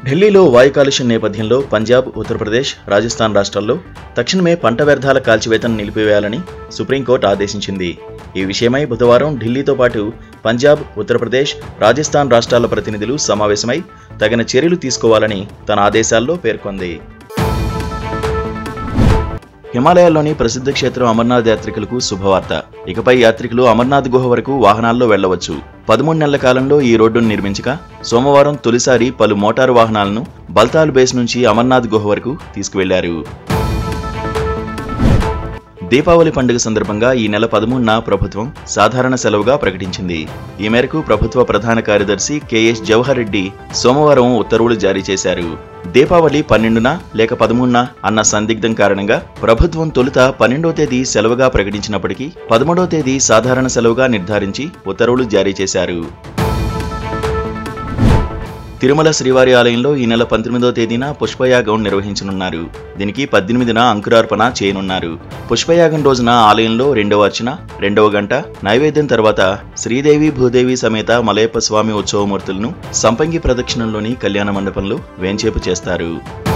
ఢిల్లీలో వాయు కాలుష్యం నేపథ్యంలో పంజాబ్ ఉత్తరప్రదేశ్ రాజస్థాన్ రాష్ట్రాల్లో తక్షణమే పంట వ్యర్థాల కాల్చివేతను నిలిపివేయాలని సుప్రీంకోర్టు ఆదేశించింది ఈ విషయమై బుధవారం ఢిల్లీతో పాటు పంజాబ్ ఉత్తరప్రదేశ్ రాజస్థాన్ రాష్ట్రాల ప్రతినిధులు సమావేశమై తగిన చర్యలు తీసుకోవాలని తన ఆదేశాల్లో పేర్కొంది హిమాలయాల్లోని ప్రసిద్ధ క్షేత్రం అమర్నాథ్ యాత్రికులకు శుభవార్త ఇకపై యాత్రికులు అమర్నాథ్ గుహ వరకు వాహనాల్లో వెళ్లవచ్చు పదమూడు నెలల కాలంలో ఈ రోడ్డును నిర్మించగా సోమవారం తొలిసారి పలు మోటారు వాహనాలను బల్తాల్ బేస్ నుంచి అమర్నాథ్ గుహ వరకు తీసుకువెళ్లారు దీపావళి పండుగ సందర్భంగా ఈ నెల పదమూడున ప్రభుత్వం సాధారణ సెలవుగా ప్రకటించింది ఈ మేరకు ప్రభుత్వ ప్రధాన కార్యదర్శి కెఎస్ జవహర్ రెడ్డి సోమవారం ఉత్తర్వులు జారీ చేశారు దీపావళి పన్నెండున లేక పదమూడున అన్న సందిగ్ధం కారణంగా ప్రభుత్వం తొలుత పన్నెండో తేదీ సెలవుగా ప్రకటించినప్పటికీ పదమూడో తేదీ సాధారణ సెలవుగా నిర్ధారించి ఉత్తర్వులు జారీ చేశారు తిరుమల శ్రీవారి ఆలయంలో ఈ నెల పంతొమ్మిదో తేదీన పుష్పయాగం నిర్వహించనున్నారు దీనికి పద్దెనిమిదిన అంకురార్పణ చేయనున్నారు పుష్పయాగం రోజున ఆలయంలో రెండవ అర్చన రెండవ గంట నైవేద్యం తర్వాత శ్రీదేవి భూదేవి సమేత మలయప్ప స్వామి ఉత్సవమూర్తులను సంపంగి ప్రదక్షిణంలోని కళ్యాణ మండపంలో వేంచేపు చేస్తారు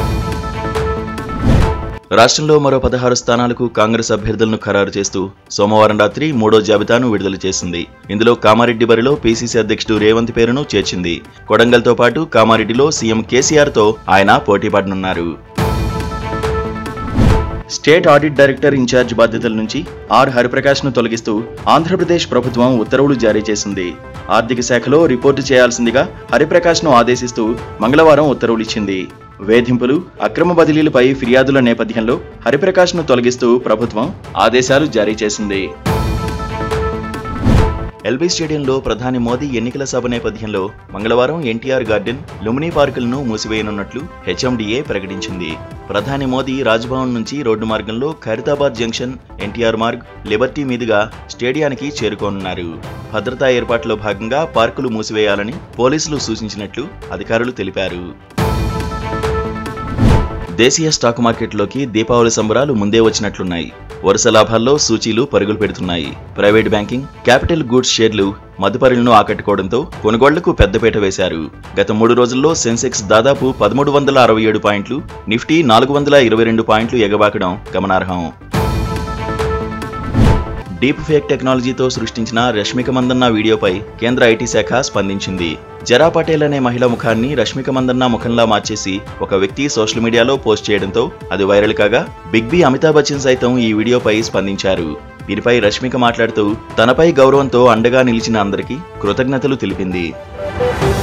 రాష్ట్రంలో మరో పదహారు స్థానాలకు కాంగ్రెస్ అభ్యర్థులను ఖరారు చేస్తూ సోమవారం రాత్రి మూడో జాబితాను విడుదల చేసింది ఇందులో కామారెడ్డి బరిలో పీసీసీ అధ్యక్షుడు రేవంత్ పేరును చేర్చింది కొడంగల్తో పాటు కామారెడ్డిలో సీఎం కేసీఆర్తో ఆయన పోటీ పడనున్నారు స్టేట్ ఆడిట్ డైరెక్టర్ ఇన్ఛార్జ్ బాధ్యతల నుంచి ఆర్ హరిప్రకాష్ను తొలగిస్తూ ఆంధ్రప్రదేశ్ ప్రభుత్వం ఉత్తర్వులు జారీ చేసింది ఆర్థిక శాఖలో రిపోర్టు చేయాల్సిందిగా హరిప్రకాష్ను ఆదేశిస్తూ మంగళవారం ఉత్తర్వులు ఇచ్చింది వేధింపులు అక్రమ బదిలీలపై ఫిర్యాదుల నేపథ్యంలో హరిప్రకాష్ను తొలగిస్తూ ప్రభుత్వం ఆదేశాలు జారీ చేసింది ఎల్బీ స్టేడియంలో ప్రధాని మోదీ ఎన్నికల సభ నేపథ్యంలో మంగళవారం ఎన్టీఆర్ గార్డెన్ లుమినీ పార్కులను మూసివేయనున్నట్లు హెచ్ఎండిఏ ప్రకటించింది ప్రధాని మోదీ రాజ్భవన్ నుంచి రోడ్డు మార్గంలో ఖైరతాబాద్ జంక్షన్ ఎన్టీఆర్ మార్గ్ లిబర్టీ మీదుగా స్టేడియానికి చేరుకోనున్నారు భద్రతా ఏర్పాట్లో భాగంగా పార్కులు మూసివేయాలని పోలీసులు సూచించినట్లు అధికారులు తెలిపారు దేశీయ స్టాక్ మార్కెట్లోకి దీపావళి సంబరాలు ముందే వచ్చినట్లున్నాయి వరుస లాభాల్లో సూచీలు పరుగులు పెడుతున్నాయి ప్రైవేట్ బ్యాంకింగ్ క్యాపిటల్ గూడ్స్ షేర్లు మదుపరులను ఆకట్టుకోవడంతో కొనుగోళ్లకు పెద్దపీట వేశారు గత మూడు రోజుల్లో సెన్సెక్స్ దాదాపు పదమూడు వందల అరవై ఏడు పాయింట్లు నిఫ్టీ నాలుగు వందల ఇరవై రెండు పాయింట్లు ఎగబాకడం గమనార్హం డీప్ ఫేక్ టెక్నాలజీతో సృష్టించిన రష్మిక మందన్న వీడియోపై కేంద్ర ఐటీ శాఖ స్పందించింది జరా పటేల్ అనే మహిళ ముఖాన్ని రష్మిక మందన్న ముఖంలా మార్చేసి ఒక వ్యక్తి సోషల్ మీడియాలో పోస్ట్ చేయడంతో అది వైరల్ కాగా బిగ్ బి అమితాబ్ బచ్చన్ సైతం ఈ వీడియోపై స్పందించారు దీనిపై రష్మిక మాట్లాడుతూ తనపై గౌరవంతో అండగా నిలిచిన అందరికీ కృతజ్ఞతలు తెలిపింది